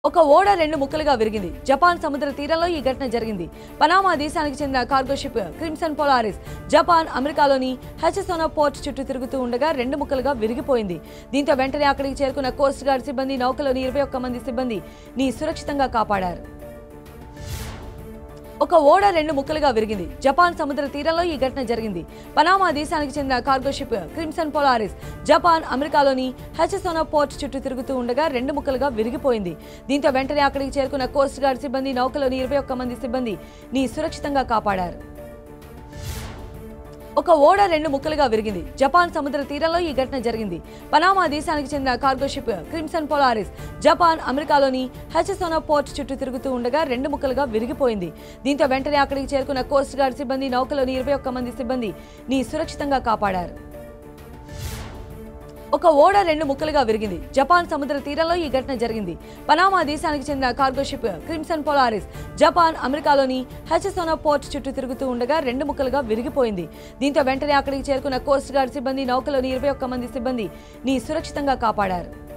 ఒక ఓడ రెండు ముక్కలుగా విరిగింది జపాన్ సముద్ర తీరంలో ఈ ఘటన జరిగింది పనామా దేశానికి చెందిన cargo ship Crimson Polaris Japan అమెరికాలోని హెచసోనా పోర్ట్ చుట్టూ తిరుగుతూ ఉండగా రెండు ముక్కలుగా విరిగిపోయింది దీంతో వెంటనే అక్కడికి చేరుకున్న కోస్ట్ గార్డ్ సిబ్బంది నౌకలోని ఇరవై ఒక్క మంది సిబ్బంది ని సురక్షితంగా కాపాడారు ఒక ఓడ రెండు ముక్కలుగా విరిగింది జపాన్ సముద్ర తీరంలో ఈ ఘటన జరిగింది పనామా దేశానికి చెందిన cargo ship Crimson Polaris Japan అమెరికాలోని హెచసోనా పోర్ట్ చుట్టూ తిరుగుతూ ఉండగా రెండు ముక్కలుగా విరిగిపోయింది దీంతో వెంటనే అక్కడికి చేరుకున్న కోస్ట్ గార్డ్ సిబ్బంది నౌకలోని ఇరవై ఒక్క మంది సిబ్బంది ని సురక్షితంగా కాపాడారు ఒక ఓడ రెండు ముక్కలుగా విరిగింది జపాన్ సముద్ర తీరంలో ఈ ఘటన జరిగింది పనామా దేశానికి చెందిన cargo ship Crimson Polaris Japan అమెరికాలోని హెచసోనా పోర్ట్ చుట్టూ తిరుగుతూ ఉండగా రెండు ముక్కలుగా విరిగిపోయింది దీంతో వెంటనే అక్కడికి చేరుకున్న కోస్ట్ గార్డ్ సిబ్బంది నౌకలోని ఇరవై ఒక్క మంది సిబ్బంది ని సురక్షితంగా కాపాడారు ఒక ఓడ రెండు ముక్కలుగా విరిగింది జపాన్ సముద్ర తీరంలో ఈ ఘటన జరిగింది పనామా దేశానికి చెందిన cargo ship Crimson Polaris Japan అమెరికాలోని హెచసోనా పోర్ట్ చుట్టూ తిరుగుతూ ఉండగా రెండు ముక్కలుగా విరిగిపోయింది దీంతో వెంటనే అక్కడికి చేరుకున్న కోస్ట్ గార్డ్ సిబ్బంది నౌకలోని ఇరవై ఒక్క మంది సిబ్బంది ని సురక్షితంగా కాపాడారు